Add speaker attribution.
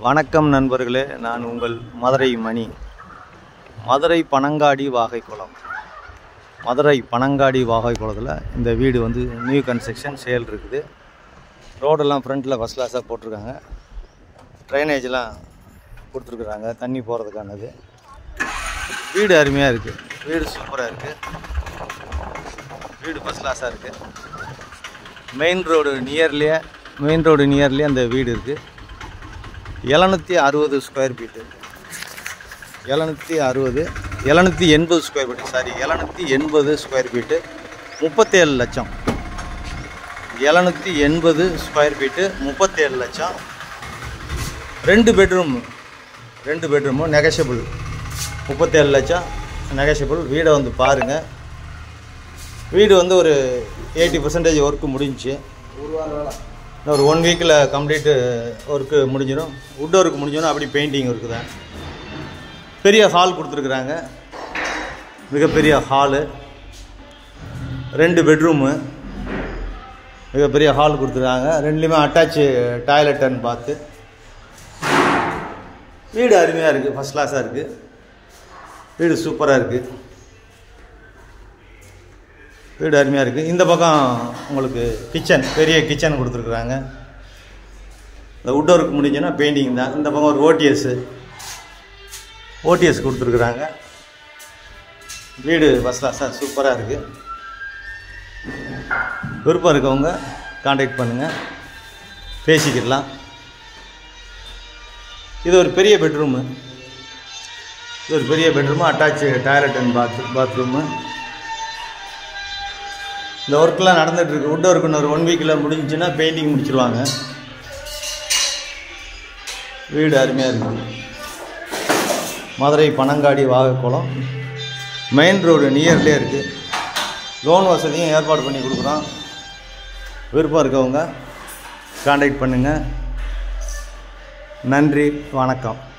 Speaker 1: வணக்கம் நண்பர்களே நான் உங்கள் மதுரை மணி மதுரை பனங்காடி வாகைக்குளம் மதுரை பனங்காடி வாகைக்குளத்தில் இந்த வீடு வந்து நியூ கன்ஸ்ட்ரக்ஷன் சேல் இருக்குது ரோடெல்லாம் ஃப்ரண்ட்டில் ஃபஸ்ட் கிளாஸாக போட்டிருக்காங்க ட்ரைனேஜ்லாம் கொடுத்துருக்குறாங்க தண்ணி போகிறதுக்கானது வீடு அருமையாக இருக்குது வீடு சூப்பராக இருக்குது வீடு ஃபஸ்ட் கிளாஸாக இருக்குது மெயின் ரோடு நியர்லேயே மெயின் ரோடு நியர்லேயே அந்த வீடு இருக்குது எழுநூற்றி அறுபது ஸ்கொயர் ஃபீட்டு எழுநூற்றி அறுபது எழுநூற்றி எண்பது ஸ்கொயர் ஃபீட்டு சாரி எழுநூற்றி எண்பது ஸ்கொயர் ஃபீட்டு முப்பத்தேழு லட்சம் எழுநூற்றி எண்பது ஸ்கொயர் ஃபீட்டு முப்பத்தேழு லட்சம் ரெண்டு பெட்ரூம் ரெண்டு பெட்ரூமும் நெகஷபிள் முப்பத்தேழு லட்சம் நெகஷபிள் வீடை வந்து பாருங்கள் வீடு வந்து ஒரு எயிட்டி பர்சன்டேஜ் ஒர்க்கு முடிஞ்சுச்சு இன்னும் ஒரு ஒன் வீக்கில் கம்ப்ளீட்டு ஒர்க்கு முடிஞ்சிடும் வுட் ஒர்க் முடிஞ்சிடும் அப்படி பெயிண்டிங் ஒர்க்கு தான் பெரிய ஹால் கொடுத்துருக்குறாங்க மிகப்பெரிய ஹாலு ரெண்டு பெட்ரூமு மிகப்பெரிய ஹால் கொடுத்துருக்காங்க ரெண்டுலேயுமே அட்டாச்சு டாய்லெட் அண்ட் பாத்து வீடு அருமையாக இருக்குது ஃபஸ்ட் கிளாஸாக இருக்குது வீடு சூப்பராக இருக்குது வீடு அருமையாக இருக்குது இந்த பக்கம் உங்களுக்கு கிச்சன் பெரிய கிச்சன் கொடுத்துருக்குறாங்க இந்த வுட் ஒர்க் முடிஞ்சுன்னா பெயிண்டிங் தான் இந்த பக்கம் ஒரு ஓடிஎஸ்ஸு ஓடிஎஸ் கொடுத்துருக்குறாங்க வீடு ஃபஸ்ட் கிளாஸாக சூப்பராக இருக்குது விருப்பம் இருக்கவங்க காண்டாக்ட் பண்ணுங்கள் பேசிக்கிடலாம் இது ஒரு பெரிய பெட்ரூமு இது ஒரு பெரிய bedroom attach toilet and bath bathroom இந்த ஒர்க்கெலாம் நடந்துகிட்டு இருக்கு வுட் ஒர்க் ஒரு ஒன் வீக்கில் முடிஞ்சுச்சுன்னா பெயிண்டிங் முடிச்சிருவாங்க வீடு அருமையாக இருக்குது மதுரை பனங்காடி வாகக்குளம் மெயின் ரோடு நியர்லேயே இருக்குது லோன் வசதியும் ஏற்பாடு பண்ணி கொடுக்குறோம் விருப்பம் இருக்கவங்க காண்டாக்ட் பண்ணுங்கள் நன்றி வணக்கம்